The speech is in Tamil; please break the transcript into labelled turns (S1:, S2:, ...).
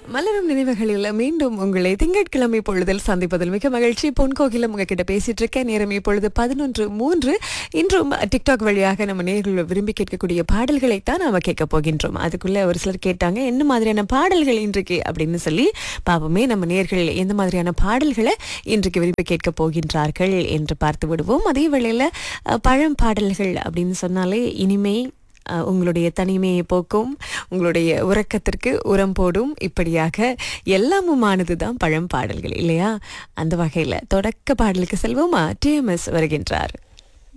S1: மலரும் நினைவுகளில் மீண்டும் உங்களை திங்கட்கிழமை பொழுதில் சந்திப்பதில் மிக மகிழ்ச்சி பொன் கோகிலம் உங்ககிட்ட பேசிட்டு இருக்க நேரம் இப்பொழுது பதினொன்று மூன்று இன்றும் டிக்டாக் வழியாக நம்ம நேர்கள் விரும்பி கேட்கக்கூடிய பாடல்களை தான் நாம கேட்க போகின்றோம் அதுக்குள்ள ஒரு சிலர் கேட்டாங்க என்ன மாதிரியான பாடல்கள் இன்றைக்கு அப்படின்னு சொல்லி பாவமே நம்ம நேர்கள் எந்த மாதிரியான பாடல்களை இன்றைக்கு விரும்பி கேட்க போகின்றார்கள் என்று பார்த்து விடுவோம் அதே வேளையில அஹ், பழம் பாடல்கள் அப்படின்னு சொன்னாலே இனிமே அஹ், உங்களுடைய தனிமையை போக்கும் உங்களுடைய உறக்கத்திற்கு உரம் போடும் இப்படியாக எல்லாமுமானது தான் பழம் பாடல்கள் இல்லையா அந்த வகையில் தொடக்க பாடலுக்கு செல்வோமா டிஎம்எஸ் வருகின்றார்